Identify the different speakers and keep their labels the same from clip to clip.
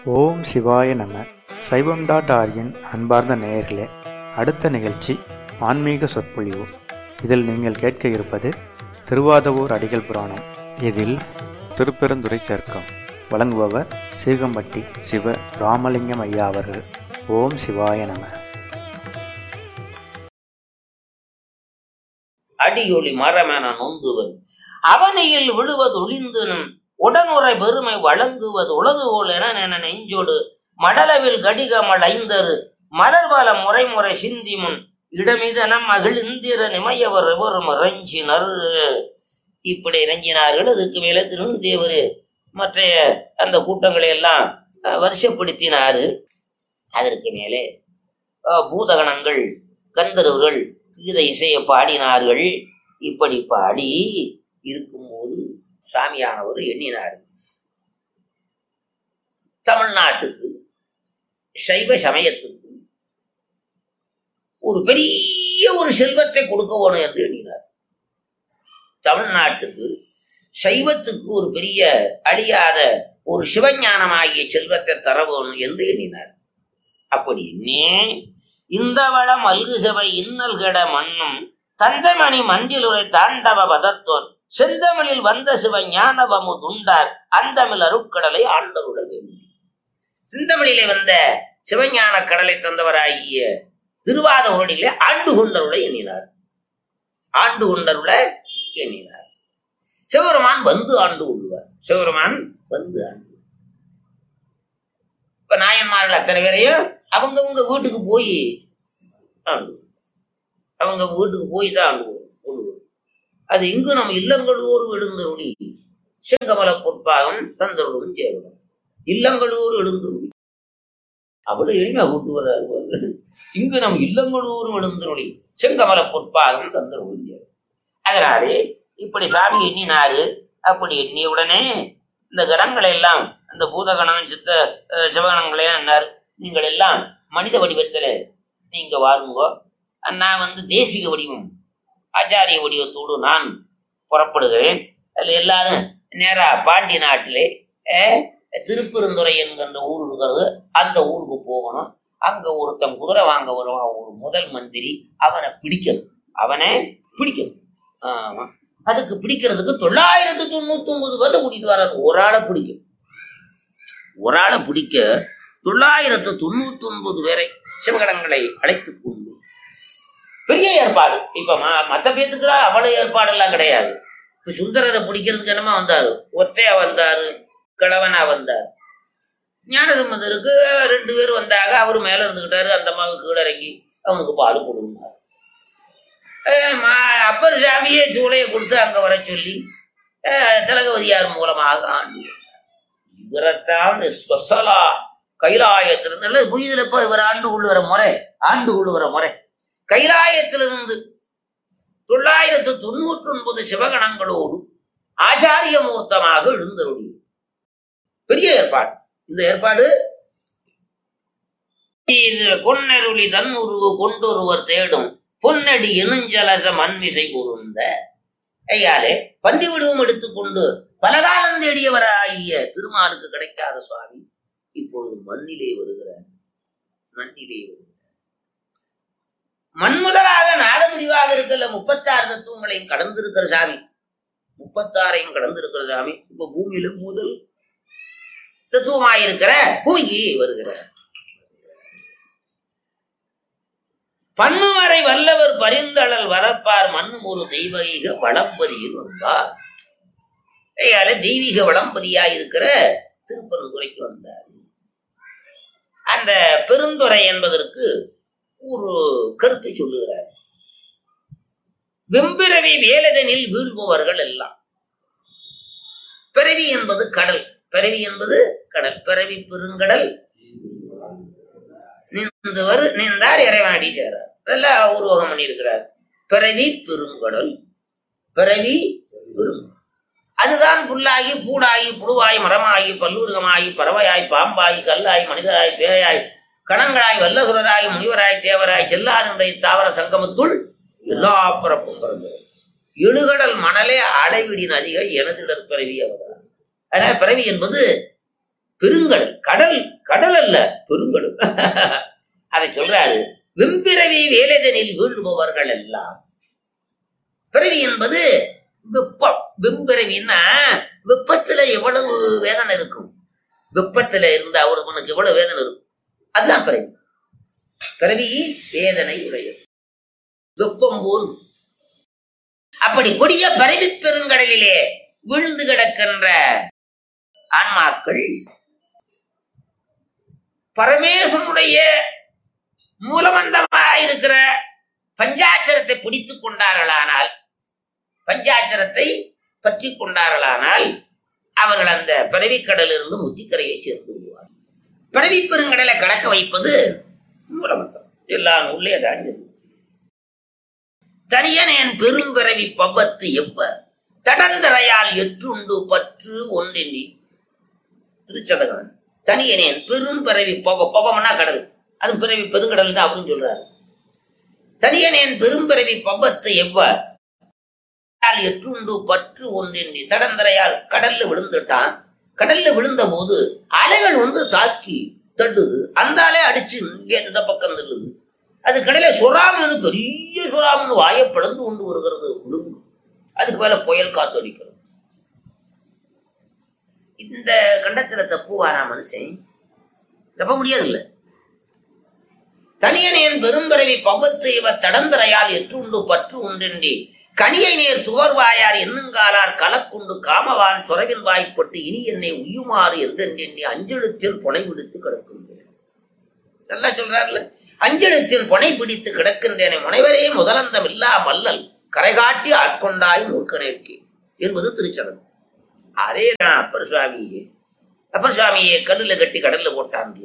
Speaker 1: ஓம் சிவாய நம சைவம் டாட் ஆர்கின் அன்பார்ந்த நேயர்களே அடுத்த நிகழ்ச்சி ஆன்மீக சொற்பொழிவு இதில் நீங்கள் கேட்க இருப்பது திருவாதவூர் அடிகள் புராணம் இதில் திருப்பெருந்துறை சர்க்கம் வழங்குபவர் சீகம்பட்டி சிவ ராமலிங்கம் ஐயா அவர்கள் ஓம் சிவாய நம
Speaker 2: அடியொளி மரமென நொந்துவன் அவனியில் விழுவது ஒளிந்துனும் உடனுரை பெருமை வழங்குவது உலதுகோல் என என நெஞ்சோடு மடலவில் கடிகமல் ஐந்தரு மலர்வல முறைமுறை சிந்திமுன் இடமிதனம் மகிழ்ந்திர நிமையவர் எவரும் இறைஞ்சினர் இப்படி இறங்கினார்கள் அதுக்கு மேல திருநந்தேவர் மற்ற அந்த கூட்டங்களை எல்லாம் அஹ், வருஷப்படுத்தினாரு அதற்கு மேலே அஹ், பூதகணங்கள் கந்தர்வர்கள் கீத இசையை பாடினார்கள் இப்படி பாடி இருக்கும்போது சாமியானவர் எண்ணினார் தமிழ்நாட்டுக்கு சைவ சமயத்துக்கு ஒரு பெரிய ஒரு செல்வத்தை கொடுக்க வேணும் என்று எண்ணினார் தமிழ்நாட்டுக்கு சைவத்துக்கு ஒரு பெரிய அழியாத ஒரு சிவஞானமாகிய செல்வத்தை தர வேணும் என்று எண்ணினார் அப்படி எண்ணி இந்த வளம் அல்கு சபை இன்னல் கெட மண்ணும் தந்தமணி மஞ்சிலுரை தாண்டவ பதத்தோன் செந்தமிழில் வந்த சிவ ஞானவமு துண்டார் அந்தமிழ் அருட்கடலை ஆண்டருட வேண்டும் சிந்தமிழிலே வந்த சிவஞான கடலை தந்தவராகிய திருவாத உருளிலே ஆண்டு கொண்டருளை எண்ணினார் ஆண்டு கொண்டருளை எண்ணினார் சிவபெருமான் வந்து ஆண்டு கொள்வார் சிவபெருமான் வந்து ஆண்டு இப்ப நாயன்மார்கள் அத்தனை பேரையும் அவங்கவங்க வீட்டுக்கு போய் ஆண்டு அவங்க வீட்டுக்கு போய் தான் ஆண்டு கொள்வோம் அது இங்கு நம் இல்லங்களூர் எழுந்தருளி செங்கமல பொற்பாகம் தந்தருளும் ஜெயவனம் இல்லங்களூர் எழுந்தருளி அவ்வளவு எளிமையா கூட்டு வர்றாரு இங்கு நம் இல்லங்களூர் எழுந்தருளி செங்கமல பொற்பாகம் தந்தருளும் ஜெயவனம் அதனாலே இப்படி சாமி எண்ணினாரு அப்படி எண்ணிய உடனே இந்த கணங்களை எல்லாம் அந்த பூதகணம் சித்த அஹ், சிவகணங்களே என்னார் நீங்கள் எல்லாம் மனித வடிவத்துல நீங்க வாருங்கோ நான் வந்து தேசிக வடிவம் ஆச்சாரிய வடிவத்தோடு நான் புறப்படுகிறேன் அதில் எல்லாரும் நேரா பாண்டி நாட்டிலே அஹ், திருப்பெருந்துறை என்கின்ற ஊர் இருக்கிறது அந்த ஊருக்கு போகணும் அங்க ஒருத்தன் குதிரை வாங்க வருவான் ஒரு முதல் மந்திரி அவனை பிடிக்கணும் அவனை பிடிக்கணும் ஆமா அதுக்கு பிடிக்கிறதுக்கு தொள்ளாயிரத்து தொண்ணூத்தி ஒன்பது பேர்த்த கூட்டிட்டு வர்றாரு ஒரு ஆளை பிடிக்கும் ஒரு ஆளை பிடிக்க தொள்ளாயிரத்து தொண்ணூத்தி ஒன்பது பேரை சிவகடங்களை அழைத்துக் கொண்டு பெரிய ஏற்பாடு இப்ப ம- மத்த பேத்துக்கு அவ்வளவு ஏற்பாடு எல்லாம் கிடையாது இப்ப சுந்தரரை பிடிக்கிறதுக்கு என்னமா வந்தாரு ஒத்தையா வந்தாரு கிழவனா வந்தார் ஞானசம்பந்தருக்கு ரெண்டு பேர் வந்தாங்க அவரு மேல இருந்துகிட்டாரு அந்த அம்மாவுக்கு கீழே இறங்கி அவனுக்கு பால் கொடுனார் அப்பர் சாமியே சூளையை கொடுத்து அங்க வர சொல்லி அஹ், திலகவதியார் மூலமாக ஆண்டு இவரைத்தான் ஸ்வசலா கைலாயத்திலிருந்து புரியுதுல இப்ப இவர் ஆண்டு கொள்ளுகிற முறை ஆண்டு கொள்ளுகிற முறை கைலாயத்திலிருந்து தொள்ளாயிரத்து தொண்ணூற்றி ஒன்பது சிவகணங்களோடு ஆச்சாரிய மூர்த்தமாக எழுந்தருளி பெரிய ஏற்பாடு இந்த ஏற்பாடு இது பொன்னருளி தன் உருவு கொண்டொருவர் தேடும் பொன்னடி எனுஞ்சலச மண்மிசை கூர்ந்த ஐயாலே பண்டி விடுவம் எடுத்துக்கொண்டு பலகாலம் தேடியவராகிய திருமாலுக்கு கிடைக்காத சுவாமி இப்பொழுது மண்ணிலே வருகிறார் மண்ணிலே வருகிறார் மண் முதலாக நாட முடிவாக இருக்கல முப்பத்தாறு தத்துவங்களையும் கடந்திருக்கிற சாமி முப்பத்தாறையும் கடந்திருக்கிற சாமி இப்ப பூமியில முதல் தத்துவமாயிருக்கிற பூங்கி வருகிறார் பன்னுவரை வல்லவர் பரிந்தளல் வரப்பார் மண்ணும் ஒரு தெய்வீக வளம்பதியில் வந்தார் ஐயால தெய்வீக வளம்பதியா இருக்கிற திருப்பரங்குறைக்கு வந்தார் அந்த பெருந்துறை என்பதற்கு ஒரு கருத்து சொல்லுகிறார் வெம்பிறவி வேலதனில் வீழ்பவர்கள் எல்லாம் பிறவி என்பது கடல் பிறவி என்பது கடல் பிறவி பெருங்கடல் நீந்தவர் நீந்தார் இறைவனடி சேரார் நல்ல உருவகம் பண்ணியிருக்கிறார் பிறவி பெருங்கடல் பிறவி பெரும் அதுதான் புல்லாகி பூடாகி புழுவாய் மரமாகி பல்லூருகமாகி பறவையாய் பாம்பாய் கல்லாய் மனிதராய் பேயாய் கணங்களாய் வல்லசுரராய் முனிவராய் தேவராய் செல்லாருடைய தாவர சங்கமத்துள் எல்லா பிறப்பும் பிறந்தது எழுகடல் மணலே அளவிடின் அதிக எனதிடர் பிறவி அவதார் அதனால பிறவி என்பது பெருங்கடல் கடல் கடல் அல்ல பெருங்கடல் அதை சொல்றாரு வெம்பிறவி வேலைதனில் வீழ்பவர்கள் எல்லாம் பிறவி என்பது வெப்பம் வெம்பிறவின்னா வெப்பத்துல எவ்வளவு வேதனை இருக்கும் வெப்பத்துல இருந்தா அவனுக்கு எவ்வளவு வேதனை இருக்கும் அதுதான் பிறவி பிறவி வேதனை உடையது வெப்பம் போல் அப்படி கொடிய பிறவி பெருங்கடலிலே விழுந்து கிடக்கின்ற ஆன்மாக்கள் பரமேஸ்வரனுடைய மூலமந்தமாயிருக்கிற பஞ்சாட்சரத்தை பிடித்துக் கொண்டார்களானால் பஞ்சாட்சரத்தை பற்றி கொண்டார்களானால் அவர்கள் அந்த பிறவிக்கடலிருந்து முத்திக்கரையை சேர்ந்து விடுவார் பிறவி பெருங்கடலை கடக்க வைப்பது மூலமந்தம் எல்லா நூல்லே தான் தனியனேன் பெரும்பிறவி பவ்வத்து எவ்வ தடந்தரையால் எற்றுண்டு பற்று ஒன்றெண்ணி திருச்சதகன் தனியனேன் பெரும் பிறவி பவ பவம்னா கடல் அது பிறவி பெருங்கடல் தான் அப்படின்னு சொல்றாரு தனியனேன் பெரும்பிறவி பவ்வத்து எவ்வ எற்றுண்டு பற்று ஒன்றெண்ணி தடந்தரையால் கடல்ல விழுந்துட்டான் கடல்ல விழுந்த போது அலைகள் வந்து தாக்கி தள்ளுது அந்த அலை அடிச்சு இங்கே இந்த பக்கம் தள்ளுது அது கடலை சொராமனு பெரிய சொராமனு வாயை பிளந்து கொண்டு வருகிறது விழுங்கு அதுக்கு மேல புயல் காத்து அடிக்கிறது இந்த கண்டத்துல தப்புவாரா மனுஷன் தப்ப முடியாது இல்ல தனியனேன் பெரும்பிறவி பவ்வத்து இவ தடந்தரையால் எற்றுண்டு பற்று உண்டென்றி கனியை நேர் துவர்வாயார் என்னுங்காலார் கலக்குண்டு காமவான் சுரவின் வாய்ப்பட்டு இனி என்னை உய்யுமாறு என்றென்றெண்ணி அஞ்செழுத்தில் புனை பிடித்து கிடக்கின்றேன் நல்லா சொல்றாருல அஞ்செழுத்தில் புனை பிடித்து கிடக்கின்றேனே முனைவரே முதலந்தம் இல்லா மல்லல் கரைகாட்டி ஆட்கொண்டாய் மூர்க்கனேற்கே என்பது திருச்சனம் அதே தான் அப்பர் சுவாமியே அப்பர் சுவாமியை கல்லுல கட்டி கடல்ல போட்டான்ல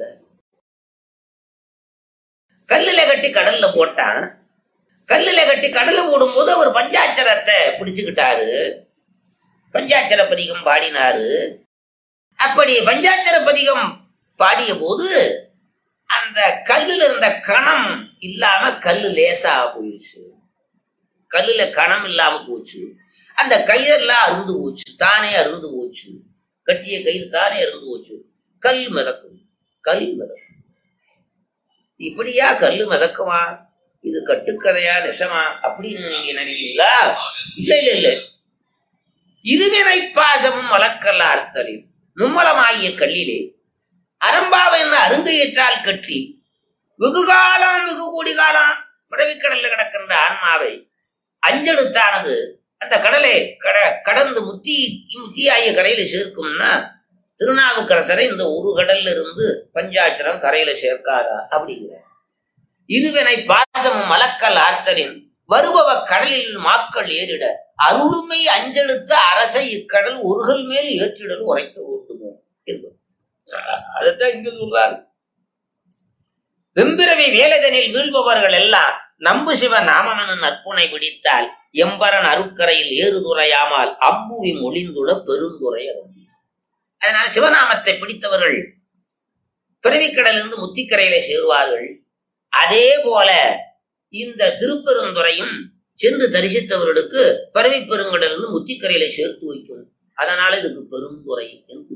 Speaker 2: கல்லுல கட்டி கடல்ல போட்டான் கல்லுல கட்டி கடல்ல போடும்போது அவர் பஞ்சாட்சரத்தை பிடிச்சுக்கிட்டாரு பஞ்சாட்சர பதிகம் பாடினாரு அப்படி பஞ்சாட்சர பதிகம் பாடிய போது அந்த கல்லுல இருந்த கணம் இல்லாம கல்லு லேசா போயிடுச்சு கல்லுல கணம் இல்லாம போச்சு அந்த கயிறெல்லாம் அருந்து போச்சு தானே அருந்து போச்சு கட்டிய கயிறு தானே அருந்து போச்சு கல் மிதக்கும் கல் மிதக்கும் இப்படியா கல்லு மிதக்குமா இது கட்டுக்கதையா நெசமா அப்படின்னு நீங்க நினைக்கிறீங்களா இல்ல இல்ல இல்ல இருவினை பாசமும் வளர்க்கல அர்த்தலில் மும்மலமாகிய கல்லிலே அரம்பாவை என்ன அருங்கையற்றால் கட்டி வெகு காலம் வெகு கோடி காலம் பிறவிக்கடல்ல கிடக்கின்ற ஆன்மாவை அஞ்செழுத்தானது அந்த கடலை கட கடந்து முத்தி முத்தியாகிய கரையில சேர்க்கும்னா திருநாவுக்கரசரை இந்த ஒரு கடல்ல இருந்து பஞ்சாட்சரம் கரையில சேர்க்காதா அப்படிங்கிற இருவினை பாசமும் மலக்கல் ஆர்த்தலின் வருபவ கடலில் மாக்கள் ஏறிட அருளுமை அஞ்செழுத்த அரசை இக்கடல் ஒருகள் மேல் ஏற்றிடல் உரைக்க ஓட்டுமோ என்பது அதைத்தான் இங்க சொல்றாரு வெம்பிரவி வேலைதனில் வீழ்பவர்கள் எல்லாம் நம்பு சிவ நாமமென நற்புனை பிடித்தால் எம்பரன் அருக்கரையில் ஏறுதுறையாமல் அம்புவி மொழிந்துள்ள பெருந்துரை அதனால சிவநாமத்தை பிடித்தவர்கள் பிறவிக்கடலிருந்து முத்திக்கரையில சேருவார்கள் அதே போல இந்த திருப்பெருந்துறையும் சென்று தரிசித்தவர்களுக்கு பிறவி பெருங்கடலிருந்து முத்திக்கரையில சேர்த்து வைக்கும் அதனால இதுக்கு பெருந்துறை என்று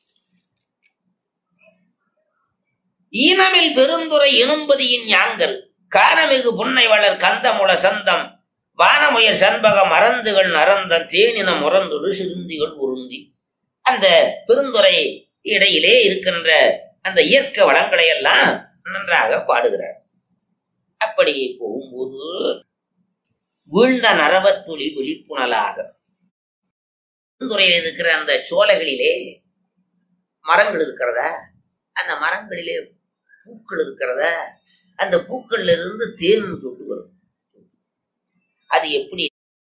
Speaker 2: ஈனமில் பெருந்துறை எனும்பதியின் ஞாங்கல் கானமிகு புன்னை வளர் கந்தமுள சந்தம் வானமுயர் சண்பக மறந்துகள் நரந்தன் தேனின முரந்தொடு சிறுந்திகள் உருந்தி அந்த பெருந்துறை இடையிலே இருக்கின்ற அந்த இயற்கை வளங்களை எல்லாம் நன்றாக பாடுகிறார் அப்படி போகும்போது வீழ்ந்த நரவத்துளி விழிப்புணலாக பெருந்துறையில் இருக்கிற அந்த சோலைகளிலே மரங்கள் இருக்கிறதா அந்த மரங்களிலே பூக்கள் இருக்கிறதா அந்த பூக்கள்ல இருந்து தேன் சொட்டு வரும் அது எப்படி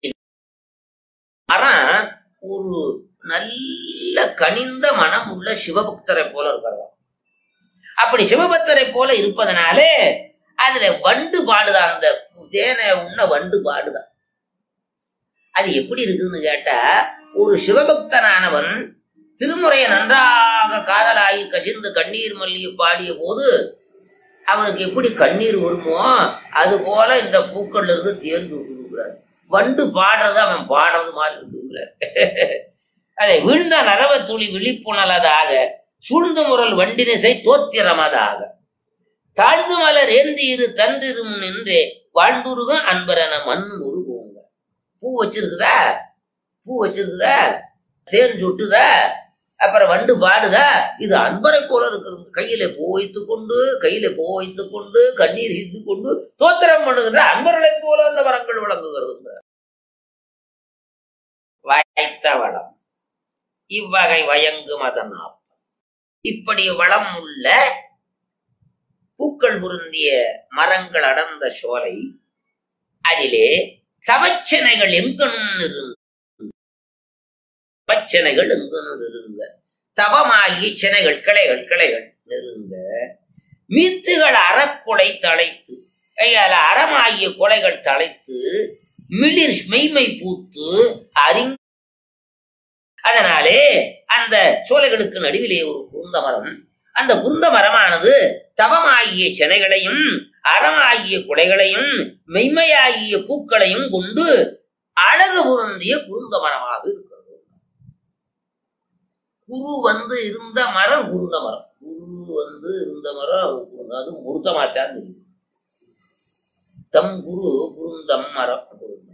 Speaker 2: மரம் ஒரு நல்ல கனிந்த மனம் உள்ள சிவபக்தரை போல இருக்கிறதா அப்படி சிவபக்தரை போல இருப்பதனாலே அதுல வண்டு பாடுதான் அந்த தேனை உண்ண வண்டு பாடுதான் அது எப்படி இருக்குதுன்னு கேட்டா ஒரு சிவபக்தனானவன் திருமுறையை நன்றாக காதலாகி கசிந்து கண்ணீர் மல்லிகை பாடிய போது அவனுக்கு எப்படி கண்ணீர் வருமோ அது போல இந்த பூக்கள்ல இருந்து தேர்ந்து விட்டுருக்கிறார் வண்டு பாடுறது அவன் பாடுறது மாதிரி இருக்குங்கிறார் அதை விழுந்த நரவ துளி விழிப்புணலதாக சூழ்ந்து முரல் வண்டினிசை தோத்திரமதாக தாழ்ந்து மலர் ஏந்தி இரு தன்றிரும் நின்றே வாழ்ந்துருக அன்பரன மண் உருகுங்க பூ வச்சிருக்குதா பூ வச்சிருக்குதா தேன் சுட்டுதா அப்புறம் வண்டு பாடுதா இது அன்பரை போல இருக்கிறது கையில பூ வைத்துக் கொண்டு கையில பூ வைத்துக் கொண்டு கண்ணீர் சிந்து கொண்டு தோத்திரம் பண்ணுகின்ற அன்பர்களைப் போல அந்த வரங்கள் விளங்குகிறது வாய்த்த வளம் இவ்வகை வயங்கு மதனாம் இப்படி வளம் உள்ள பூக்கள் பொருந்திய மரங்கள் அடர்ந்த சோலை அதிலே தவச்சனைகள் எங்கனும் இருங்க தவச்சனைகள் எங்கனும் இருங்க தவமாகிய சினைகள் கிளைகள் கிளைகள் நெருங்க மீத்துகள் அறக்குலை தழைத்து கையால அறமாகிய கொலைகள் தழைத்து மிளிர் மெய்மை பூத்து அறிங் அதனாலே அந்த சோலைகளுக்கு நடுவிலே ஒரு குருந்த மரம் அந்த குருந்த மரமானது தவமாகிய செனைகளையும் அறமாகிய குலைகளையும் மெய்மையாகிய பூக்களையும் கொண்டு அழகு பொருந்திய குருந்த மரமாக இருக்கிறது குரு வந்து இருந்த மரம் குருந்த மரம் குரு வந்து இருந்த மரம் குருந்த- அது முருத்த மாட்டான் இருக்கு தம் குரு குருந்தம் மரம் குருந்தம்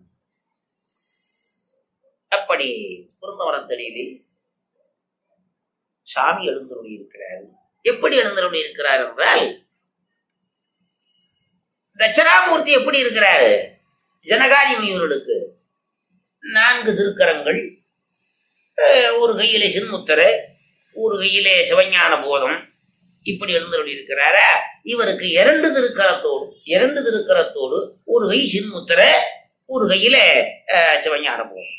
Speaker 2: அப்படி குருந்த மரத்தடியிலே சாமி எழுந்தருளி இருக்கிறார் எப்படி எழுந்தருளி இருக்கிறார் என்றால் தட்சணாமூர்த்தி எப்படி இருக்கிறாரு ஜனகாதி முனிவர்களுக்கு நான்கு திருக்கரங்கள் அஹ், ஒரு கையிலே சின்முத்தரை ஒரு கையிலே சிவஞான போதம் இப்படி எழுந்தருளி இருக்கிறாரா இவருக்கு இரண்டு திருக்கரத்தோடு இரண்டு திருக்கரத்தோடு ஒரு கை சின்முத்தரை ஒரு கையில அஹ், சிவஞான போதம்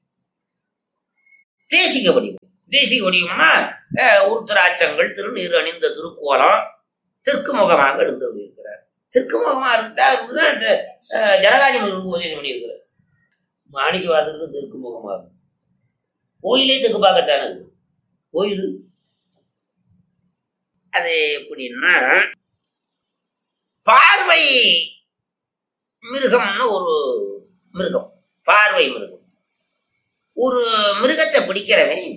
Speaker 2: தேசிக வடிவம் தேசிக வடிவம்னா அஹ், உருத்திராட்சங்கள் திருநீர் அணிந்த திருக்கோலம் தெற்கு முகமாக எழுந்தருளி இருக்கிறார் தெற்கு முகமா இருந்தா இருந்துதான் இந்த அஹ், ஜனகாதி முருகனுக்கு உபதேசம் பண்ணியிருக்கிறார் மாணிக்கவாசருக்கு தெற்கு முகமா இருக்கும் கோயிலே தெற்கு பார்க்கத்தானே இருக்கு கோயில் அது எப்படின்னா பார்வை மிருகம்னு ஒரு மிருகம் பார்வை மிருகம் ஒரு மிருகத்தை பிடிக்கிறவன்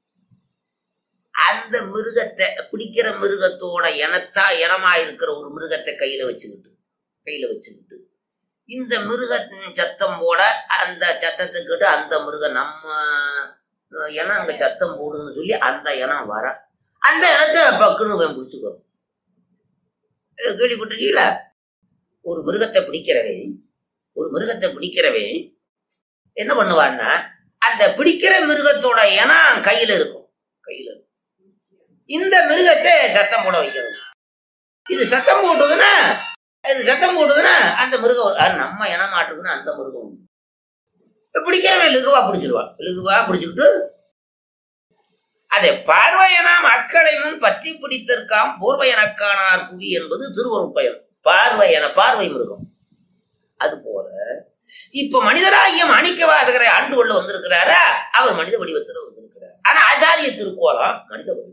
Speaker 2: அந்த மிருகத்தை பிடிக்கிற மிருகத்தோட இனத்தா இனமா இருக்கிற ஒரு மிருகத்தை கையில வச்சுக்கிட்டு கையில வச்சுக்கிட்டு இந்த மிருகத்தின் சத்தம் போட அந்த சத்தத்துக்கிட்டு அந்த மிருகம் நம்ம இனம் அங்க சத்தம் போடுதுன்னு சொல்லி அந்த இனம் வர அந்த இடத்த பக்குன்னு இவன் பிடிச்சுக்கணும் அஹ் கேள்விப்பட்டிருக்கீங்களா ஒரு மிருகத்தை பிடிக்கிறவன் ஒரு மிருகத்தை பிடிக்கிறவன் என்ன பண்ணுவான்னா அந்த பிடிக்கிற மிருகத்தோட இனம் கையில இருக்கும் கையில இருக்கும் இந்த மிருகத்தை சத்தம் போட வைக்கிறது இது சத்தம் போட்டதுன்னா இது சத்தம் போட்டதுன்னா அந்த மிருகம் வரும். அது நம்ம இனம் மாட்டுக்குன்னா அந்த மிருகம் வரும். இப்ப பிடிக்கிறவன் லகுவா பிடிச்சிருவான் லகுவா பிடிச்சுக்கிட்டு அதை பார்வையனா மக்களை முன் பற்றி பிடித்திருக்காம் போர்வையனக்கானார் புவி என்பது திருவருட்பயன் பார்வையன பார்வை மிருகம் அது போல இப்ப மனிதராகிய மாணிக்க வாசகரை ஆண்டு கொள்ள வந்திருக்கிறாரா அவர் மனித வடிவத்தில் வந்திருக்கிறார் ஆனா ஆச்சாரிய திருக்கோலம் மனித வடிவம்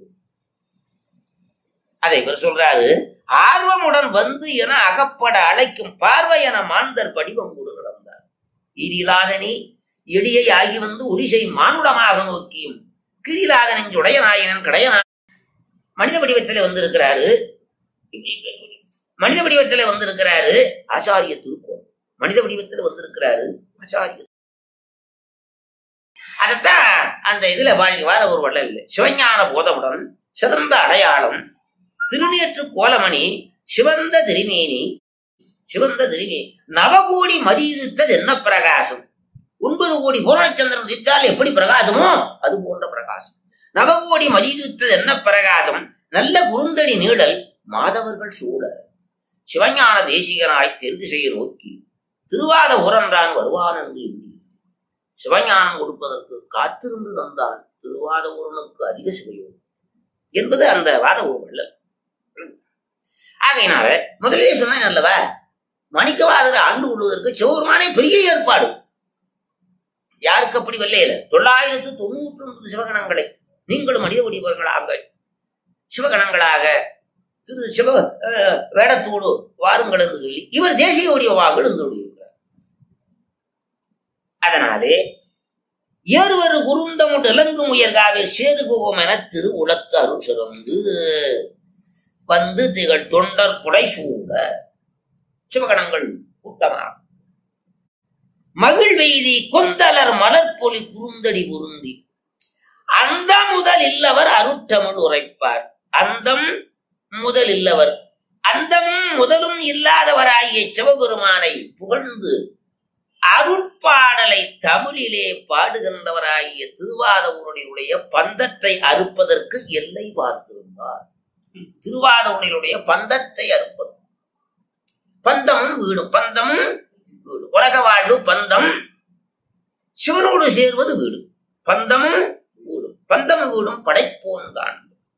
Speaker 2: அதை இவர் சொல்றாரு ஆர்வமுடன் வந்து என அகப்பட அழைக்கும் பார்வை என மாந்தர் படிவம் கொடு கிடந்தார் ஈரிலாதனி எளியை ஆகி வந்து ஒளிசை மானுடமாக நோக்கியும் கிரிலாத நெஞ்சுடைய நாயனன் கடையனா மனித வடிவத்திலே வந்திருக்கிறாரு மனித வடிவத்திலே வந்திருக்கிறாரு ஆச்சாரிய திருக்கோலம் மனித வடிவத்தில் வந்திருக்கிறாரு ஆச்சாரிய அதத்தான் அந்த இதுல வாழ்க்கை வாழ ஒரு வள்ளல் இல்லை சிவஞான போதமுடன் சிறந்த அடையாளம் திருநேற்று கோலமணி சிவந்த திருமேனி சிவந்த திருமேனி நவகோடி மதியுத்தது என்ன பிரகாசம் ஒன்பது கோடி பூரணச்சந்திரன் உதித்தால் எப்படி பிரகாசமோ அது போன்ற பிரகாசம் நவகோடி மதியுத்தது என்ன பிரகாசம் நல்ல குறுந்தடி நீழல் மாதவர்கள் சூழ சிவஞான தேசிகனாய் தென் திசையை நோக்கி திருவாத ஊரன்றான் வருவான் என்று எண்ணி சிவஞானம் கொடுப்பதற்கு காத்திருந்து தந்தான் திருவாத ஊரனுக்கு அதிக சிவயோகம் என்பது அந்த வாத ஊர்வல்ல ஆகையினால முதலே சொன்னேன் அல்லவா மணிக்கவாதரை ஆண்டு கொள்வதற்கு சிவபெருமானே பெரிய ஏற்பாடு யாருக்கு அப்படி வெள்ளையில தொள்ளாயிரத்து தொண்ணூற்றி ஒன்பது சிவகணங்களை நீங்களும் மனித வடிவர்களாக சிவகணங்களாக திரு சிவ அஹ், வேடத்தோடு வாருங்கள் என்று சொல்லி இவர் தேசிய வடிவமாக எழுந்து கொண்டிருக்கிறார் அதனாலே ஏறுவரு குருந்தமுட் இலங்கு முயற்காவில் சேதுகுகம் என திரு உலத்து அருள் சிறந்து வந்து திகழ் தொண்டர் புடை சூழ சிவகணங்கள் கூட்டமாக மகிழ் வெய்தி கொந்தலர் மலர்பொலி குறுந்தடி குருந்தி அந்த முதல் இல்லவர் அருட்டமிழ் உரைப்பார் அந்தம் முதல் இல்லவர் அந்தமும் முதலும் இல்லாதவராகிய சிவபெருமானை புகழ்ந்து அருட்பாடலை தமிழிலே பாடுகின்றவராகிய திருவாதவருடைய பந்தத்தை அறுப்பதற்கு எல்லை பார்த்திருந்தார் திருவாதவனுடைய பந்தத்தை அறுப்பது பந்தமும் வீடும் பந்தமும் வீடு உலக வாழ்வு பந்தம் சிவனோடு சேர்வது வீடு பந்தமும் வீடும் பந்தம் வீடும் படைப்போன் தான்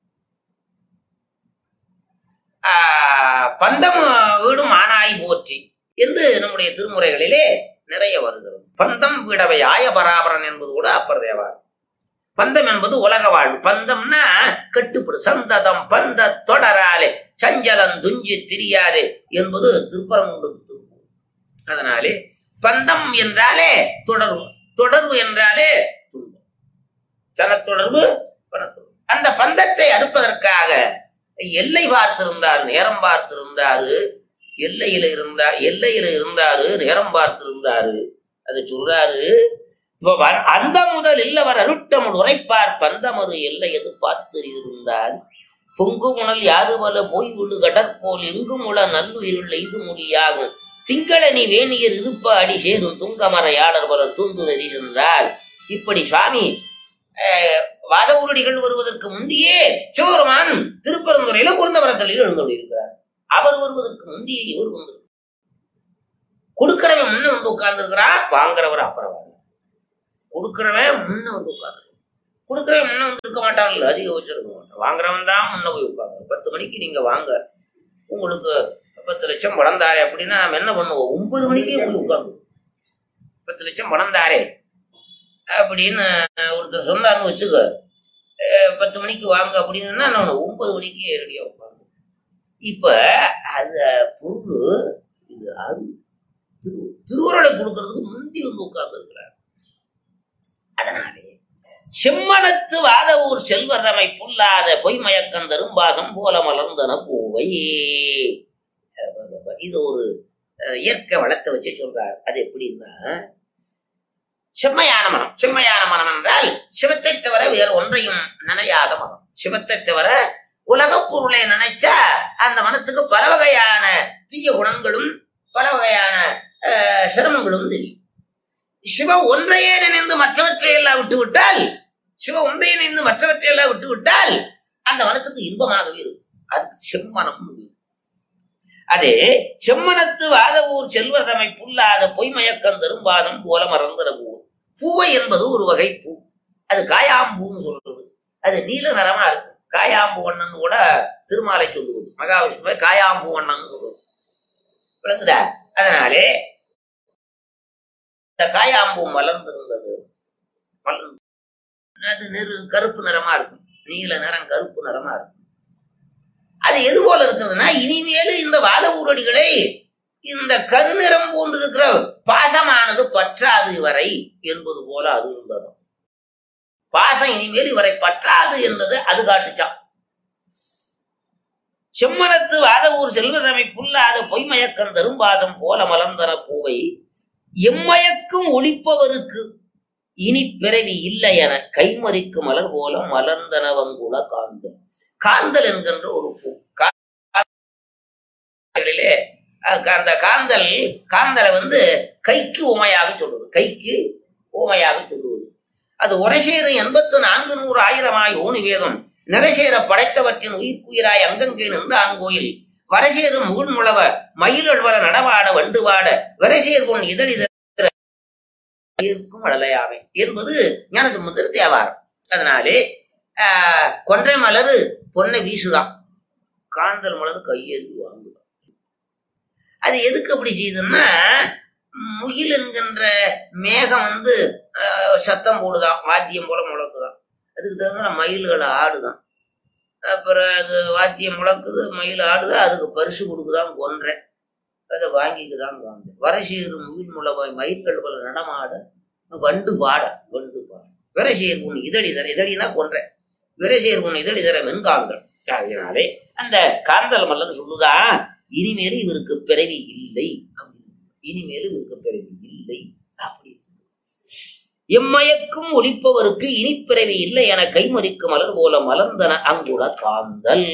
Speaker 2: பந்தம் வீடும் ஆனாய் போற்றி என்று நம்முடைய திருமுறைகளிலே நிறைய வருகிறது பந்தம் வீடவை ஆய பராபரன் என்பது கூட அப்பர் தேவார் பந்தம் என்பது உலக வாழ்வு பந்தம்னா கட்டுப்படு சந்ததம் பந்த தொடராலே சஞ்சலம் துஞ்சி திரியாதே என்பது திருப்பரங்குன்றம் திருப்பூர் அதனாலே பந்தம் என்றாலே தொடர்பு தொடர்பு என்றாலே துன்பம் சனத்தொடர்பு பணத்தொடர்பு அந்த பந்தத்தை அடுப்பதற்காக எல்லை பார்த்திருந்தார் நேரம் பார்த்திருந்தாரு எல்லையில இருந்தா எல்லையில இருந்தாரு நேரம் பார்த்திருந்தாரு அதை சொல்றாரு இப்ப அந்த முதல் இல்லவர் அருட்டமுள் உரைப்பார் பந்தமரு எல்லை எது பார்த்து இருந்தார் பொங்கு முனல் யாரு பல போய் விடு கடற்போல் எங்கும் உள நல்லுயிருள் இது மொழியாகும் திங்களனி வேணியர் இருப்ப அடி சேரும் துங்கமரையாளர் பல தூந்துதறி சென்றார் இப்படி சுவாமி வாத உருடிகள் வருவதற்கு முந்தையே சிவபெருமான் திருப்பரந்துறையில குருந்தமரத்தில் எழுந்து இருக்கிறார் அவர் வருவதற்கு முந்தைய இவர் வந்து கொடுக்கிறவன் முன்ன வந்து உட்கார்ந்து இருக்கிறார் வாங்குறவர் அப்புறம் வாங்க கொடுக்கிறவன் முன்ன வந்து உட்கார்ந்து கொடுக்கிறவன் முன்ன வந்து இருக்க மாட்டான்ல அதிக வச்சிருக்க மாட்டான் வாங்குறவன் தான் முன்ன போய் உட்காந்து பத்து மணிக்கு நீங்க வாங்க உங்களுக்கு பத்து லட்சம் பணம் தாரே அப்படின்னா நம்ம என்ன பண்ணுவோம் ஒன்பது மணிக்கே போய் உட்காந்து பத்து லட்சம் பணம் தாரே அப்படின்னு ஒருத்தர் சொன்னார்னு வச்சுக்க பத்து மணிக்கு வாங்க அப்படின்னா நான் ஒன்பது மணிக்கு ரெடியா உட்காந்து இப்ப அது பொருள் இது அரு திரு திருவுருளை கொடுக்கறதுக்கு முந்தி வந்து உட்கார்ந்து இருக்கிறார் அதனாலே செம்மனத்து வாதவூர் செல்வரமை புல்லாத பொய்மயக்கம் தரும்பாகம் போல மலர்ந்தன பூவை இது ஒரு இயற்கை வளத்தை வச்சு சொல்றார் அது எப்படின்னா செம்மையான மனம் செம்மையான மனம் என்றால் சிவத்தை தவிர வேறு ஒன்றையும் நினையாத மனம் சிவத்தை தவிர உலக பொருளை நினைச்சா அந்த மனத்துக்கு பல வகையான தீய குணங்களும் பல வகையான சிரமங்களும் தெரியும் சிவ ஒன்றையே நினைந்து மற்றவற்றை எல்லாம் விட்டு விட்டால் சிவ ஒன்றையே நினைந்து மற்றவற்றை எல்லாம் விட்டு விட்டால் அந்த மனத்துக்கு இன்பமாகவே இருக்கும் அதுக்கு செம்மனம் அதே செம்மனத்து வாதவூர் செல்வதமை புல்லாத பொய்மயக்கம் தரும்பாதம் போல மறந்துற பூ பூவை என்பது ஒரு வகை பூ அது காயாம்பூன்னு சொல்றது அது நீல நிறமா இருக்கும் காயாம்பு வண்ணன் கூட திருமாலை சொல்லுவது மகாவிஷ்ணுவை காயாம்பு வண்ணன் சொல்லுவது விளங்குதா அதனாலே இந்த காயாம்பூ மலர்ந்திருந்தது மலர்ந்து அது நெரு கருப்பு நிறமா இருக்கும் நீல நிறம் கருப்பு நிறமா இருக்கும் அது எது போல இருக்கிறதுனா இனிமேலு இந்த வாத ஊரடிகளை இந்த கருநிறம் போன்று இருக்கிற பாசமானது பற்றாது வரை என்பது போல அது இருந்தது பாசம் இனிமேல் இவரை பற்றாது என்பது அது காட்டுச்சான் செம்மனத்து வாதவூர் செல்வதமை புல்லாத பொய்மயக்கம் தரும் பாதம் போல மலர்ந்தன பூவை எம்மயக்கும் ஒளிப்பவருக்கு இனி பிறவி இல்லை என கைமறிக்கு மலர் போல மலர்ந்தனவங்குல காந்தல் காந்தல் என்கின்ற ஒரு பூ அந்த காந்தல் காந்தலை வந்து கைக்கு உமையாக சொல்லுவது கைக்கு ஊமையாக சொல்லுவது அது உரைசேரு எண்பத்து நான்கு நூறு ஆயிரமாய் ஓணி வேதம் நிறசேர படைத்தவற்றின் உயிர்க்குயிராய் அங்கங்கே நின்று ஆண்கோயில் வரசேரு முகன்முழவ மயிலழ்வர நடவாட வண்டுவாட வரசேர் பொன் இதழித இருக்கும் அடலையாவை என்பது ஞானசம்பந்தர் தேவாரம் அதனாலே ஆஹ் கொன்றை மலரு பொன்னை வீசுதான் காந்தல் மலர் கையெழுதி வாங்குதான் அது எதுக்கு அப்படி செய்யுதுன்னா முகில் என்கின்ற மேகம் வந்து சத்தம் போடுதான் வாத்தியம் போல முழக்குதான் அதுக்கு தகுந்த மயில்கள் ஆடுதான் அப்புறம் அது வாத்தியம் முழக்குது மயில் ஆடுதா அதுக்கு பரிசு கொடுக்குதான் கொன்றேன் அதை வாங்கிக்குதான் வாங்க வரசீரு முகில் முளவாய் மயில்கள் போல நடமாட வண்டு பாட வண்டு பாட விரசேர் உன் இதழிதர இதழினா கொன்ற விரசேர் உன் இதழிதர வெண்காந்தல் அதனாலே அந்த காந்தல் மல்லன் சொல்லுதா இனிமேல் இவருக்கு பிறவி இல்லை அப்படின்னு. இனிமேல் இவருக்கு பிறவி இல்லை அப்படி எம்மயக்கும் ஒளிப்பவருக்கு இனிப்பிறவி இல்லை என கைமறிக்கும் மலர் போல மலர்ந்தன அங்குட காந்தல்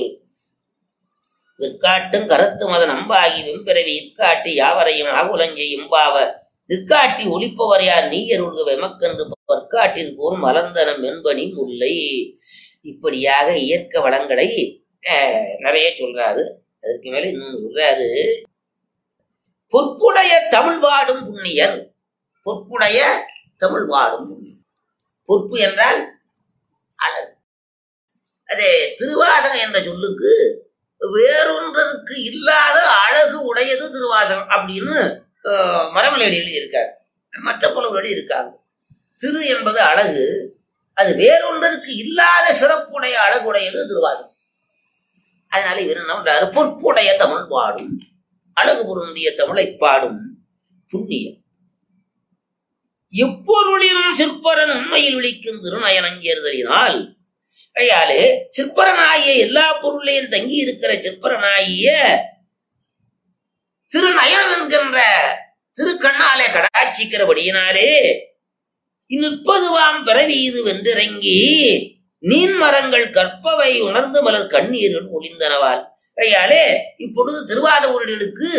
Speaker 2: விற்காட்டும் கருத்து மத நம்பாகி வெம்பிறவி இற்காட்டி யாவரையும் ஆகுலஞ்சை இம்பாவ நிற்காட்டி ஒளிப்பவர் யார் நீயருள்க வெமக்கென்று பற்காட்டில் போல் மலர்ந்தனம் என்பனி முல்லை இப்படியாக இயற்க வளங்களை அஹ், நிறைய சொல்றாரு அதற்கு மேல இன்னொன்னு சொல்றாரு பொற்புடைய தமிழ் வாடும் புண்ணியர் பொற்புடைய தமிழ் வாடும் புண்ணியர் பொற்பு என்றால் அழகு அதே திருவாசகம் என்ற சொல்லுக்கு வேறொன்றருக்கு இல்லாத அழகு உடையது திருவாசகம் அப்படின்னு அஹ், மரமலையடி எழுதியிருக்கார் மற்ற புலவர்கள் இருக்காங்க திரு என்பது அழகு அது வேறொன்றருக்கு இல்லாத சிறப்புடைய அழகுடையது திருவாசகம் அதனால இவர் என்ன பண்றாரு பொற்புடைய தமிழ் பாடும் அழகு பொருந்திய தமிழை பாடும் புண்ணியம் எப்பொருளினும் சிற்பரன் உண்மையில் விழிக்கும் திருநயனஞ்சேர்தலினால் கையாலே சிற்பரனாகிய எல்லா பொருளையும் தங்கி இருக்கிற சிற்பரனாகிய திருநயனம் என்கின்ற திருக்கண்ணாலே கடாட்சிக்கிறபடியினாலே இந்நிற்பதுவாம் பிறவி இது வென்றிறங்கி நீன் மரங்கள் கற்பவை உணர்ந்து மலர் கண்ணீரில் ஒளிந்தனவால் கையாலே இப்பொழுது திருவாதூர்களுக்கு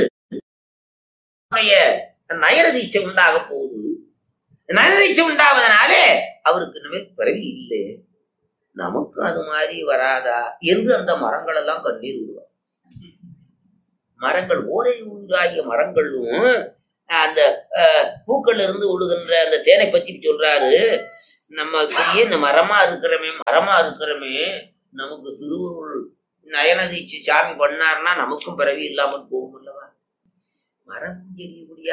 Speaker 2: நயனதீட்சை உண்டாக போகுது நயனதீட்சை உண்டாவதனாலே அவருக்கு இனிமேல் பிறவி இல்லை நமக்கு அது மாதிரி வராதா என்று அந்த மரங்கள் எல்லாம் கண்ணீர் விடுவார் மரங்கள் ஓரை உயிராகிய மரங்களும் அந்த அஹ், பூக்கள்ல இருந்து விடுகின்ற அந்த தேனை பத்தி சொல்றாரு நம்ம அப்படியே இந்த மரமா இருக்கிறமே மரமா இருக்கிறமே நமக்கு திருவுருள் நயனதீட்சி சாமி பண்ணாருன்னா நமக்கும் பிறவி இல்லாமல் போகும் அல்லவா மரம் செடி குடியா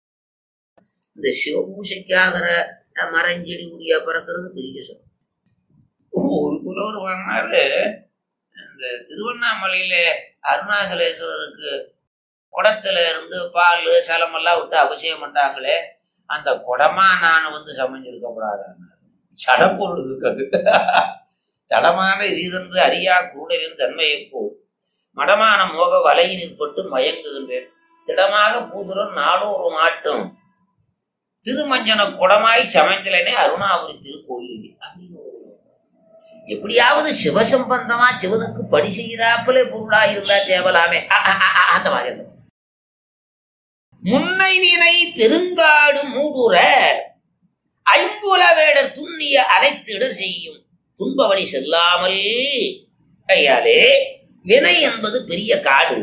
Speaker 2: இந்த சிவபூசைக்காகிற அஹ், மரஞ்செடி குடியா பிறக்கிறது பெரிய சொல் ஒரு புலவர் பண்ணாரு இந்த திருவண்ணாமலையில அருணாசலேஸ்வரருக்கு குடத்துல இருந்து பால் சலமெல்லாம் விட்டு அபிஷேகம் பண்ணாங்களே அந்த குடமா நான் வந்து சமைஞ்சிருக்க கூடாதான்னு சடப்பொருள் இருக்குது தடமான இதென்று அறியா கூடலின் தன்மையைப் போல் மடமான மோக வலையினில் பட்டு மயங்குகின்றேன் திடமாக பூசுரன் நாடோறு மாட்டும் திருமஞ்சன குடமாய் சமைந்தலனே அருணாபுரி திருக்கோயிலே அப்படின்னு ஒரு எப்படியாவது சிவசம்பந்தமா சிவனுக்கு பணி செய்கிறாப்புல பொருளா இருந்தா தேவலாமே அ, அ, அ, அ, அந்த மாதிரி அந்த மாதிரி. முன்னை வினை பெருங்காடு மூடுற ஐம்புல வேடர் துண்ணிய அனைத்திட செய்யும் துன்ப வழி செல்லாமல் கையாலே வினை என்பது பெரிய காடு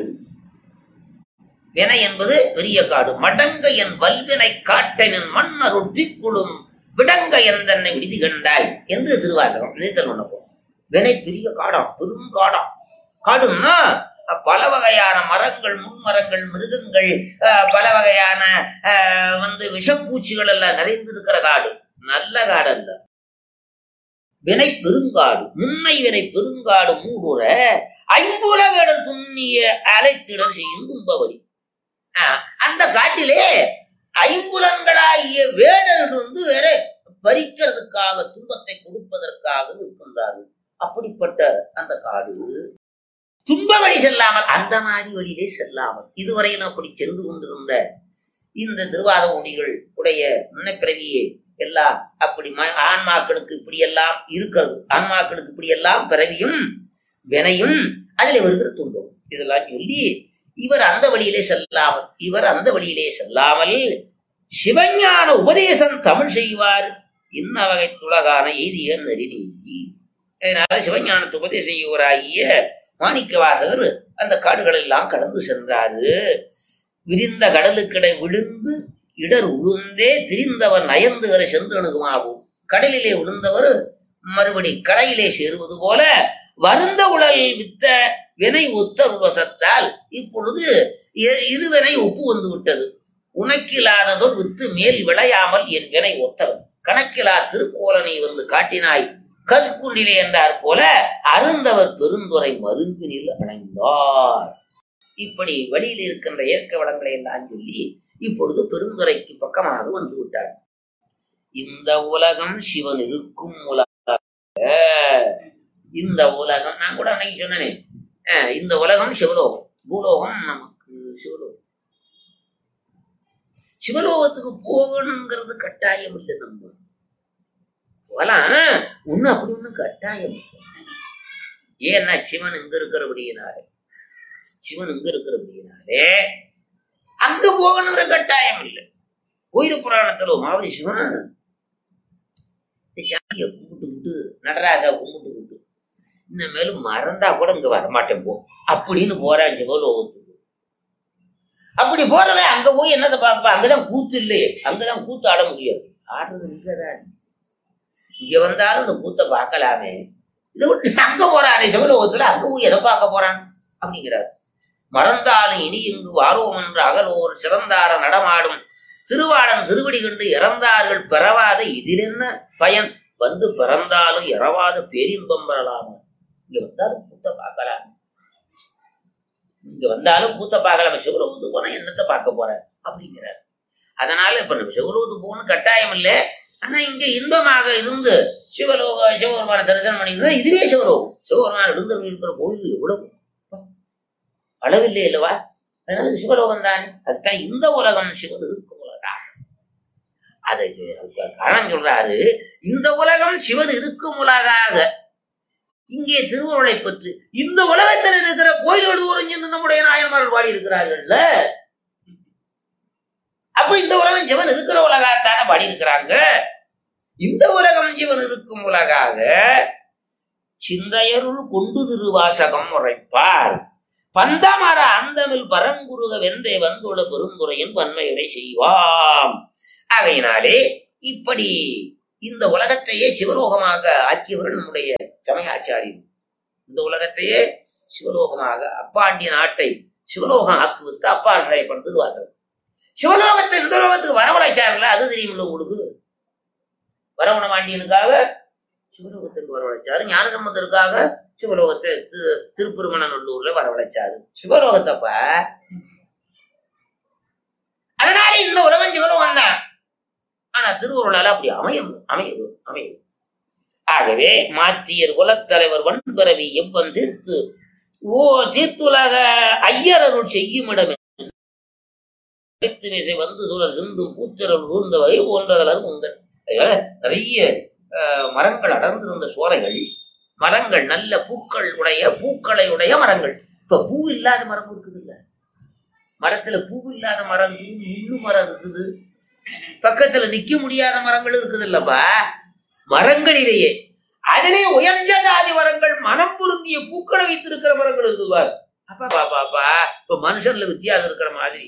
Speaker 2: வினை என்பது பெரிய காடு மடங்க என் வல்வினை காட்டனின் மன்னருள் திக்குளும் விடங்க என் தன்னை விடுதி கண்டாய் என்று திருவாசகம் நீத்தல் பண்ண போறோம் வினை பெரிய காடாம் பெருங்காடாம் காடுன்னா அஹ், பல வகையான மரங்கள் முன்மரங்கள் மிருகங்கள் அஹ், பல வகையான அஹ், வந்து விஷப்பூச்சிகள் எல்லாம் நிறைந்திருக்கிற காடு நல்ல காடு அல்ல வினை பெருங்காடு முன்னை வினை பெருங்காடு மூடுற ஐம்புல வேடர் துண்ணிய அலைத்திடர் செய்யும் தும்பவடி ஆஹ், அந்த காட்டிலே ஐம்புலன்களாகிய வேடர்கள் வந்து வேற பறிக்கிறதுக்காக துன்பத்தை கொடுப்பதற்காக இருக்கின்றார்கள் அப்படிப்பட்ட அந்த காடு துன்ப வழி செல்லாமல் அந்த மாதிரி வழியிலே செல்லாமல் இதுவரையிலும் அப்படி சென்று கொண்டிருந்த இந்த திருவாத மொழிகள் உடைய முன்னப்பிறவியே எல்லாம் அப்படி ம- ஆன்மாக்களுக்கு இப்படி எல்லாம் இருக்கிறது ஆன்மாக்களுக்கு இப்படி எல்லாம் பிறவியும் வினையும் அதிலே வருகிற துன்பம் இதெல்லாம் சொல்லி இவர் அந்த வழியிலே செல்லாமல் இவர் அந்த வழியிலே செல்லாமல் சிவஞான உபதேசம் தமிழ் செய்வார் இன்ன வகை துலகான எய்திய நெறி நீங்கி அதனால சிவஞானத்து உபதேசம் செய்வராகிய மாணிக்க வாசகர் அந்த காடுகள் எல்லாம் கடந்து சென்றாரு விரிந்த கடலுக்கிடை விழுந்து இடர் உளுந்தே திரிந்தவர் நயந்துகிற சென்றணுகுமாகும் கடலிலே விழுந்தவர் மறுபடி கடையிலே சேருவது போல வருந்த உடல் வித்த வினை ஒத்த உபசத்தால் இப்பொழுது இ- இருவினை ஒப்பு வந்து விட்டது உனக்கில்லாததோர் வித்து மேல் விளையாமல் என் வினை ஒத்தவன் கணக்கிலா திருக்கோலனை வந்து காட்டினாய் கற்குண்டிலே என்றார் போல அருந்தவர் பெருந்துரை மருங்கினில் அடைந்தார் இப்படி வழியில் இருக்கின்ற இயற்கை வளங்களை எல்லாம் சொல்லி இப்பொழுது பெருந்துரைக்கு பக்கமாக வந்து விட்டார் இந்த உலகம் சிவன் இருக்கும் உலக இந்த உலகம் நான் கூட அன்னைக்கு சொன்னேனே அஹ், இந்த உலகம் சிவலோகம் பூலோகம் நமக்கு சிவலோகம் சிவலோகத்துக்கு போகணுங்கிறது கட்டாயம் இல்லை நம்ம போகலாம் ஒண்ணு அப்படி ஒண்ணு கட்டாயம் இல்லை. ஏன்னா சிவன் இங்க இருக்கிறபடியினாலே சிவன் இங்க இருக்கிறபடியினாலே அங்க போகணுங்கிற கட்டாயம் இல்லை கோயில் புராணத்துல மாவதி சிவன் இந்த சாமியை கும்பிட்டுக்கிட்டு நடராஜா கும்பிட்டுக்கிட்டு இனிமேலும் மறந்தா கூட இங்க வரமாட்டேன் போ அப்படின்னு போறான் சிவலோகத்துக்கு அப்படி போறவன் அங்க போய் என்னத்தை பார்ப்பா அங்கதான் கூத்து இல்லையே அங்கதான் கூத்து ஆட முடியாது ஆடுறது இங்கதான் இங்க வந்தாலும் இந்த கூத்தை பார்க்கலாமே இதை விட்டு அங்க போறானே சிவலோகத்துல அங்க போய் எதை பார்க்க போறான் அப்படிங்கிறார் மறந்தாலும் இனி இங்கு வாரோம் என்று அகலோர் சிறந்தார நடமாடும் திருவாளன் திருவடி கண்டு இறந்தார்கள் பெறவாத இதிலென்ன பயன் வந்து பிறந்தாலும் இறவாத பேரின்பம் பெறலாம் இங்க வந்தாலும் கூத்த பார்க்கலாம் இங்க வந்தாலும் கூத்த பார்க்கலாம் சிவலோகத்துக்கு போனா என்னத்தை பார்க்க போற அப்படிங்கிறார் அதனால இப்ப நம்ம சிவலோகத்துக்கு போகணும் கட்டாயம் இல்லை ஆனா இங்க இன்பமாக இருந்து சிவலோக சிவபெருமான தரிசனம் பண்ணிக்கிறதா இதுவே சிவலோகம் சிவபெருமான எழுந்தருள் இருக்கிற கோயில் எவ்வளவு அளவில்லை அல்லவா அதனால இது சிவலோகம் தானே அதுதான் இந்த உலகம் சிவன் இருக்கும் உலகம் அதை அதுக்கு காரணம் சொல்றாரு இந்த உலகம் சிவன் இருக்கும் உலகாக இங்கே திருவுருளை பற்றி இந்த உலகத்தில் இருக்கிற கோயில்கள் தூரம் சென்று நம்முடைய நாயன்மார்கள் பாடி இருக்கிறார்கள்ல அப்ப இந்த உலகம் சிவன் இருக்கிற உலகத்தானே பாடி இருக்கிறாங்க இந்த உலகம் சிவன் இருக்கும் உலகாக சிந்தையருள் கொண்டு திருவாசகம் உரைப்பார் பந்தமர அந்தமில் பரங்குருக வென்றே வந்துள்ள பெருந்துரையின் வன்மையுரை செய்வாம் ஆகையினாலே இப்படி இந்த உலகத்தையே சிவலோகமாக ஆக்கியவர்கள் நம்முடைய சமயாச்சாரியர் இந்த உலகத்தையே சிவலோகமாக அப்பாண்டிய நாட்டை சிவலோகம் ஆக்குவித்து அப்பா படுத்துது வாசகம் சிவலோகத்தை இந்த லோகத்துக்கு வரவழைச்சார்களா அது தெரியுமில்ல உங்களுக்கு வரவண பாண்டியனுக்காக சிவலோகத்திற்கு வரவழைச்சாரு ஞானசம்பந்தருக்காக சிவலோகத்தை தி- திருப்பெருமநல்லூர்ல வரவழைச்சாரு சிவலோகத்தப்ப அதனால இந்த உலகம் சிவலோகம் தான் ஆனா திருவுருளால அப்படி அமையும் அமையும் அமையும் ஆகவே மாத்தியர் குலத்தலைவர் வன்பரவி எவ்வன் தீர்த்து ஓ தீர்த்துலக ஐயரருள் செய்யும் இடமே வைத்து மீசை வந்து சுழல் சிந்தும் பூத்திரல் ஊர்ந்த வகை போன்றதலர் உங்கள் அதனால நிறைய அஹ், மரங்கள் அடர்ந்திருந்த சோலைகள் மரங்கள் நல்ல பூக்கள் உடைய பூக்களை உடைய மரங்கள் இப்ப பூ இல்லாத மரம் இருக்குது இல்ல மரத்துல பூ இல்லாத மரம் இருக்குது முள்ளு மரம் இருக்குது பக்கத்துல நிக்க முடியாத மரங்கள் இருக்குது இல்லப்பா மரங்களிலேயே அதிலே உயர்ந்த ஜாதி மரங்கள் மனம் பொருந்திய பூக்களை வைத்திருக்கிற மரங்கள் இருக்குது பார் அப்பா பாப்பாப்பா இப்ப மனுஷன்ல வித்தியாசம் இருக்கிற மாதிரி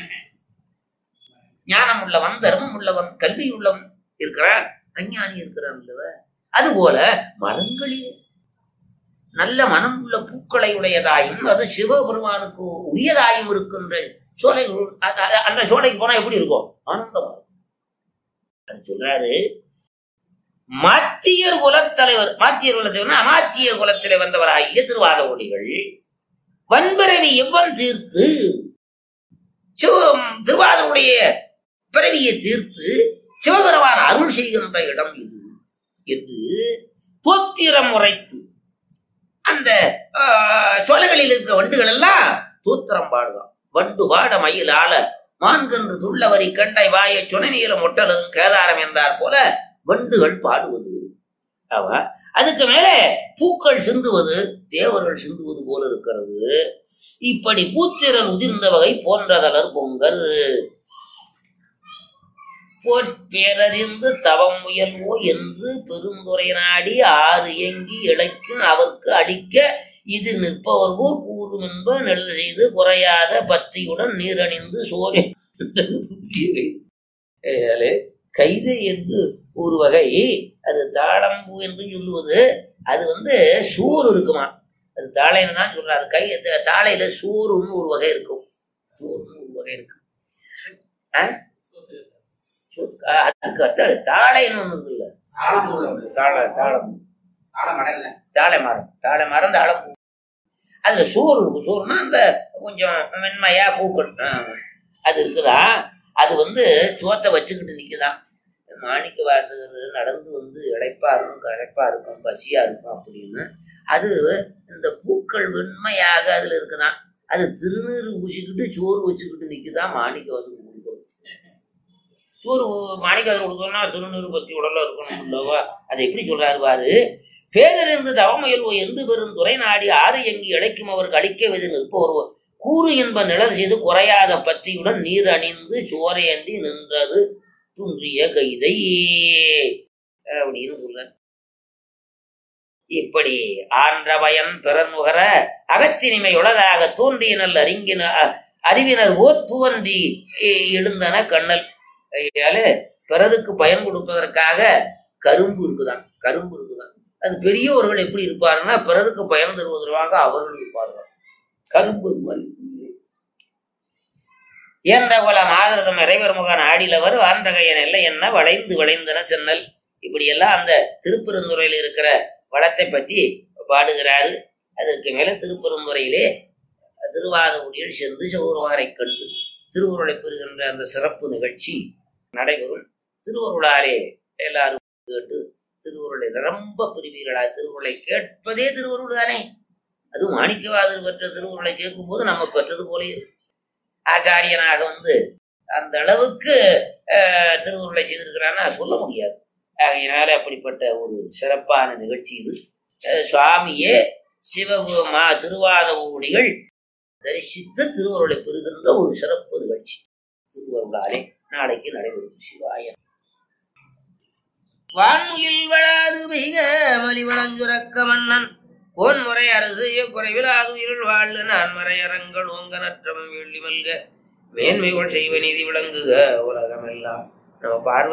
Speaker 2: ஞானம் உள்ளவன் தர்மம் உள்ளவன் கல்வி உள்ளவன் இருக்கிறான் அஞ்ஞானி இருக்கிறான் இல்லவ அதுபோல மரங்களிலே நல்ல மனம் உள்ள பூக்களை உடையதாயும் அது சிவபெருமானுக்கு உரியதாயும் இருக்கின்ற சோலைகள் அ- அ- அந்த சோலைக்கு போனா எப்படி இருக்கும் ஆனந்தமா இருக்கும். அது சொல்றாரு மாத்தியர் குலத்தலைவர் மாத்தியர் குலத்தலைவர் அமாத்திய குலத்திலே வந்தவராகிய திருவாதகுடிகள் வன்பிறவி எவ்வன் தீர்த்து சிவ- திருவாதனுடைய பிறவியை தீர்த்து சிவபெருமான் அருள் செய்கின்ற இடம் இது என்று தோத்திரம் உரைத்து அந்த ஆஹ், சோலைகளில் இருக்கிற வண்டுகள் எல்லாம் தோத்திரம் பாடுதான் வண்டு பாட மயில் ஆள மான்கன்று துள்ளவரி கண்டை வாய சுனநீலம் ஒட்டலும் கேதாரம் என்றார் போல வண்டுகள் பாடுவது அவ அதுக்கு மேலே பூக்கள் சிந்துவது தேவர்கள் சிந்துவது போல இருக்கிறது இப்படி பூத்திரல் உதிர்ந்த வகை போன்றதலர் பொங்கல் போற்பேரறிந்து தவம் முயல்வோ என்று பெருந்துரை நாடி ஆறு எங்கி இழைக்கும் அவர்க்கு அடிக்க இது நிற்பவர் போர் கூறும் என்ப நெல் செய்து குறையாத பத்தியுடன் நீரணிந்து சோறு கைதை என்று ஒரு வகை அது தாளம்பூ என்று சொல்லுவது அது வந்து சோறு இருக்குமா அது தாளைன்னு தான் சொல்றாரு கை தாளையில சோறுன்னு ஒரு வகை இருக்கும் சோறுன்னு ஒரு வகை இருக்கு ஆ? சோ- ஆ, அதுக்கு அடுத்து தாளைன்னு ஒண்ணு இருக்குல்ல தாளை தாளம் தாழை மரம் தாழை மரம் தாழம்பூ அதுல சோறு இருக்கும் சோறுனா அந்த கொஞ்சம் மென்மையா பூக்கள் ஆ, அது இருக்குதா அது வந்து சோத்தை வச்சுக்கிட்டு நிக்குதாம் மாணிக்க வாசகர் நடந்து வந்து இழைப்பா இருக்கும் களைப்பா இருக்கும் பசியா இருக்கும் அப்படின்னு அது இந்த பூக்கள் வெண்மையாக அதுல இருக்குதான் அது திருநீறு பூசிக்கிட்டு சோறு வச்சுக்கிட்டு நிக்குதான் மாணிக்க வாசகர் கொடுக்கும் சோறு மாணிக்க வாசகர் கொடுக்கணும்னா திருநீறு பத்தி உடல்ல இருக்கணும் இல்லவா அதை எப்படி சொல்றாரு பாரு பேரிருந்து தவமுயல்வோ என்று பெரும் துறை நாடி ஆறு எங்கி இழைக்கும் அவருக்கு அளிக்க வெது நிற்பவர் கூறு என்ப நிழல் செய்து குறையாத பத்தியுடன் நீர் அணிந்து சோரையந்தி நின்றது துன்றிய கைதை அப்படின்னு சொல்ற இப்படி ஆன்ற பயன் பிறர் நுகர அகத்தினிமை உளதாக தோன்றிய நல் அறிங்கின அறிவினர் ஓர் துவன்றி எ- எழுந்தன கண்ணல் ஆகையால பிறருக்கு பயன் கொடுப்பதற்காக கரும்பு இருக்குதான் கரும்பு இருக்குதான் அது பெரியவர்கள் எப்படி இருப்பாருன்னா பிறருக்கு பயன் தருவதற்காக அவர்கள் இருப்பார்கள் கரும்பு மாதிரி இயன்ற குல மாதரதம் இறைவர் முகன் ஆடிலவர் வான்றகையன் இல்லை என்ன வளைந்து வளைந்தன சென்னல் இப்படியெல்லாம் அந்த திருப்பெருந்துறையில் இருக்கிற வளத்தை பற்றி பாடுகிறாரு அதற்கு மேல திருப்பெருந்துறையிலே திருவாதகுடியில் சென்று சௌரவாரை கண்டு திருவுருளை பெறுகின்ற அந்த சிறப்பு நிகழ்ச்சி நடைபெறும் திருவருளாலே எல்லாரும் கேட்டு திருவுருளை நிரம்ப புரிவீர்களா திருவுருளை கேட்பதே திருவருள் தானே அதுவும் மாணிக்கவாதர் பெற்ற திருவுருளை கேட்கும்போது நம்ம பெற்றது போலே இருக்கும் ஆச்சாரியனாக வந்து அந்த அளவுக்கு அஹ், திருவுருளை செய்திருக்கிறான்னா சொல்ல முடியாது ஆகையினால அப்படிப்பட்ட ஒரு சிறப்பான நிகழ்ச்சி இது அஹ், சுவாமியே சிவ மா திருவாத ஊடிகள் தரிசித்து திருவருளை பெறுகின்ற ஒரு சிறப்பு நிகழ்ச்சி திருவருளாலே நாளைக்கு நடைபெறும் சிவாய வான்முகில் வளாது மிக மலிவளஞ்சுரக்க மன்னன் கோன்முறை அரசு குறைவிலாது இருள் வாழ்ந்து நான் மறையரங்கள் ஓங்க நற்றமம் வெள்ளி மல்க மேன்மைகள் செய்வ நீதி விளங்குக உலகமெல்லாம் நம்ம பார்வை